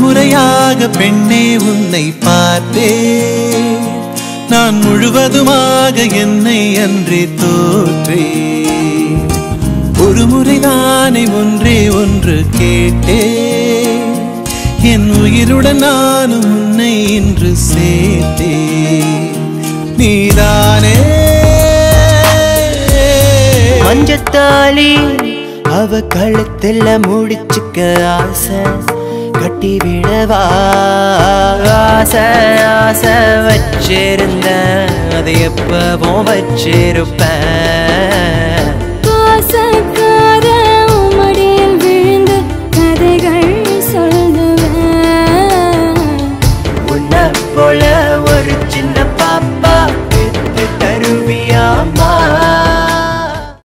முறையாக பெண்ணே உன்னை பார்த்தேன் நான் முழுவதுமாக என்னை அன்றே தோற்றேன் ஒரு முறை நானே ஒன்றே ஒன்று கேட்டேன் என் உயிருடன் நானும் உன்னை இன்று சேர்த்தேன் நீதானே மஞ்சத்தாளி அவ கழுத்துல முடிச்சுக்க ஆசை கட்டி விடவா ஆசை ஆசை வச்சிருந்த அதை எப்பவும் வச்சிருப்பேன்